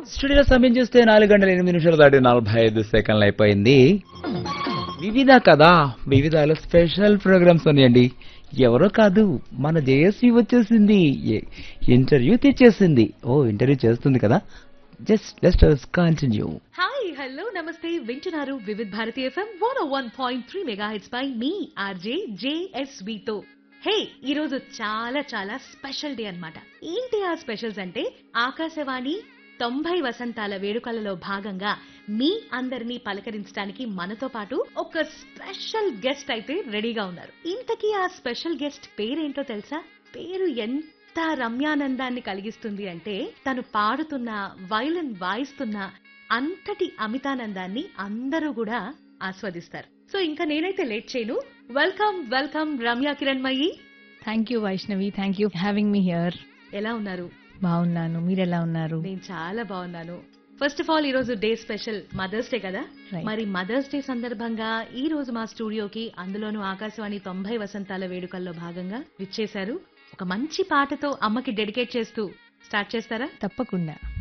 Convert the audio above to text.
Studio సమయం చూస్తే నాలుగు గంటల ఎనిమిది నిమిషాలు దాటి నలభై ఐదు సెకండ్లు అయిపోయింది వివిధ కదా వివిధాలు స్పెషల్ ప్రోగ్రామ్స్ ఉన్నాయండి ఎవరో కాదు మన జేఎస్వి వచ్చేసింది ఏ- ఇంటర్వ్యూ తెచ్చేసింది ఓ ఇంటర్వ్యూ చేస్తుంది కదా జస్ట్ లెస్ట్ కంటిన్యూ హాయ్ హలో నమస్తే వింటున్నారు Vividh Bharati FM one one point three mega heads పై మీ ఆర్జే జేఎస్వి తో హే ఈ రోజు చాలా చాలా స్పెషల్ డే అన్నమాట ఏంటి ఆ స్పెషల్స్ అంటే ఆకాశవాణి తొంభై వసంతాల వేడుకలలో భాగంగా మీ అందరినీ పలకరించడానికి మనతో పాటు ఒక స్పెషల్ గెస్ట్ అయితే రెడీగా ఉన్నారు ఇంతకీ ఆ స్పెషల్ గెస్ట్ పేరేంటో తెలుసా పేరు ఎంత రమ్యానందాన్ని కలిగిస్తుంది అంటే తను పాడుతున్న వైలన్ వాయిస్తున్న అంతటి అమితానందాన్ని అందరూ కూడా ఆస్వాదిస్తారు సో ఇంకా నేనైతే లేట్ చేయను welcome welcome Ramya Kiranmayi thank you Vaishnavi thank you having me here ఎలా ఉన్నారు బాగున్నాను మీరు ఎలా ఉన్నారు నేను చాలా బాగున్నాను ఫస్ట్ ఆఫ్ ఆల్ ఈ రోజు డే స్పెషల్ మదర్స్ డే కదా Right. మరి మదర్స్ డే సందర్భంగా ఈ రోజు మా స్టూడియోకి అందులోనూ ఆకాశవాణి తొంభై వసంతాల వేడుకల్లో భాగంగా విచ్చేశారు ఒక మంచి పాటతో అమ్మకి డెడికేట్ చేస్తూ స్టార్ట్ చేస్తారా తప్పకుండా